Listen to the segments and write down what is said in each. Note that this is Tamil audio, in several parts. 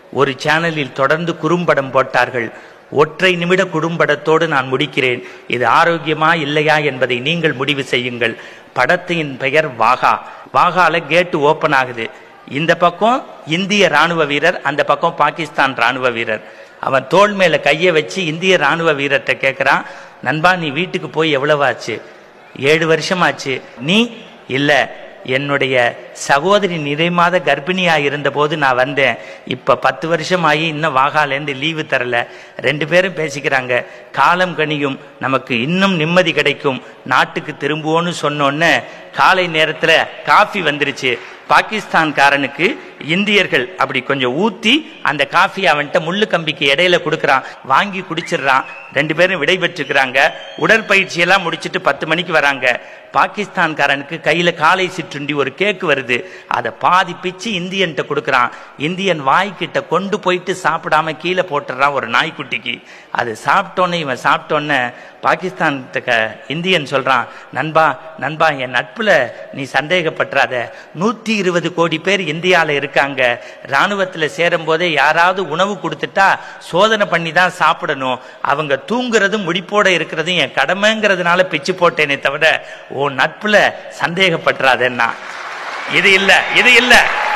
ஒரு சேனலில் தொடர்ந்து குறும்படம் போட்டார்கள் ஒற்றை நிமிட குறும்படத்தோடு நான் முடிக்கிறேன் இது ஆரோக்கியமா இல்லையா என்பதை நீங்கள் முடிவு செய்யுங்கள் படத்தின் பெயர் வாகா வாகால கேட்டு ஓபன் ஆகுது இந்த பக்கம் இந்திய ராணுவ வீரர் அந்த பக்கம் பாகிஸ்தான் ராணுவ வீரர் அவன் தோள் மேல கையை வச்சு இந்திய ராணுவ வீரர்கிட்ட கேட்கிறான் நண்பா நீ வீட்டுக்கு போய் எவ்வளவு ஆச்சு ஏழு வருஷமாச்சு நீ இல்ல என்னுடைய சகோதரி நிறைமாத கர்ப்பிணியா இருந்தபோது நான் வந்தேன் இப்ப பத்து வருஷம் ஆகி இன்னும் வாகாலேருந்து லீவு தரல ரெண்டு பேரும் பேசிக்கிறாங்க காலம் கனியும் நமக்கு இன்னும் நிம்மதி கிடைக்கும் நாட்டுக்கு திரும்புவோன்னு சொன்னோன்னே காலை நேரத்துல காஃபி வந்துருச்சு பாகிஸ்தான்காரனுக்கு இந்தியர்கள் அப்படி கொஞ்சம் ஊத்தி அந்த காஃபி அவன்கிட்ட முள்ளு கம்பிக்கு இடையில கொடுக்கறான் வாங்கி குடிச்சிடுறான் ரெண்டு பேரும் விடை பெற்றுக்கிறாங்க உடற்பயிற்சி எல்லாம் முடிச்சிட்டு பத்து மணிக்கு வராங்க பாகிஸ்தான்காரனுக்கு கையில காலை சிற்றுண்டி ஒரு கேக் வருது அதை பாதி பிச்சு இந்தியன்ட்ட கொடுக்கறான் இந்தியன் வாய்க்கிட்ட கொண்டு போயிட்டு சாப்பிடாம கீழே போட்டுறான் ஒரு நாய்க்குட்டிக்கு அது சாப்பிட்டோன்னே இவன் சாப்பிட்டோன்னே பாகிஸ்தான் இந்தியன் சொல்றான் நண்பா நண்பா என் நட்புல நீ சந்தேகப்பட்டுறாத நூத்தி இருபது கோடி பேர் இந்தியால இருக்காங்க ராணுவத்துல சேரும் போதே யாராவது உணவு கொடுத்துட்டா சோதனை பண்ணி தான் சாப்பிடணும் அவங்க தூங்குறதும் முடிப்போட இருக்கிறதும் என் கடமைங்கிறதுனால பிச்சு போட்டேனே தவிர ஓ நட்புல சந்தேகப்பட்டுறாதேன்னா இது இல்ல இது இல்ல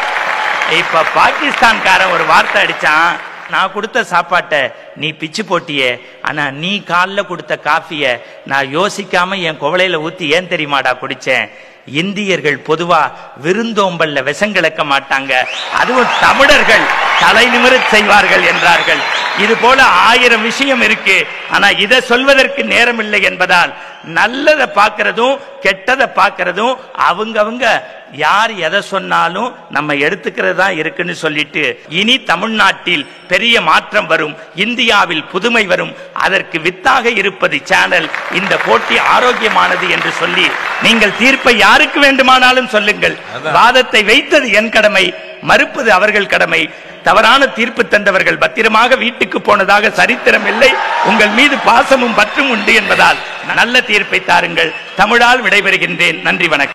இப்ப பாகிஸ்தான்காரன் ஒரு வார்த்தை அடிச்சான் நான் கொடுத்த சாப்பாட்டை நீ பிச்சு போட்டியே ஆனா நீ காலைல கொடுத்த காஃபிய நான் யோசிக்காம என் குவளையில ஊத்தி ஏன் தெரியுமாடா குடிச்சேன் இந்தியர்கள் பொதுவா விருந்தோம்பல்ல விஷங்கலக்க மாட்டாங்க அதுவும் தமிழர்கள் தலை நிமிரச் செய்வார்கள் என்றார்கள் இது போல ஆயிரம் விஷயம் இருக்கு ஆனா இதை சொல்வதற்கு நேரம் இல்லை என்பதால் நல்லதை பார்க்கறதும் கெட்டதை பார்க்கறதும் அவங்கவங்க யார் எதை சொன்னாலும் நம்ம எடுத்துக்கிறது தான் இருக்குன்னு சொல்லிட்டு இனி தமிழ்நாட்டில் பெரிய மாற்றம் வரும் இந்தியாவில் புதுமை வரும் அதற்கு வித்தாக இருப்பது சேனல் இந்த போட்டி ஆரோக்கியமானது என்று சொல்லி நீங்கள் தீர்ப்பை யாருக்கு வேண்டுமானாலும் சொல்லுங்கள் வாதத்தை வைத்தது என் கடமை மறுப்பது அவர்கள் கடமை தவறான தீர்ப்பு தந்தவர்கள் பத்திரமாக வீட்டுக்கு போனதாக சரித்திரம் இல்லை உங்கள் மீது பாசமும் பற்றும் உண்டு என்பதால் நல்ல தீர்ப்பை தாருங்கள் தமிழால் விடைபெறுகின்றேன் நன்றி வணக்கம்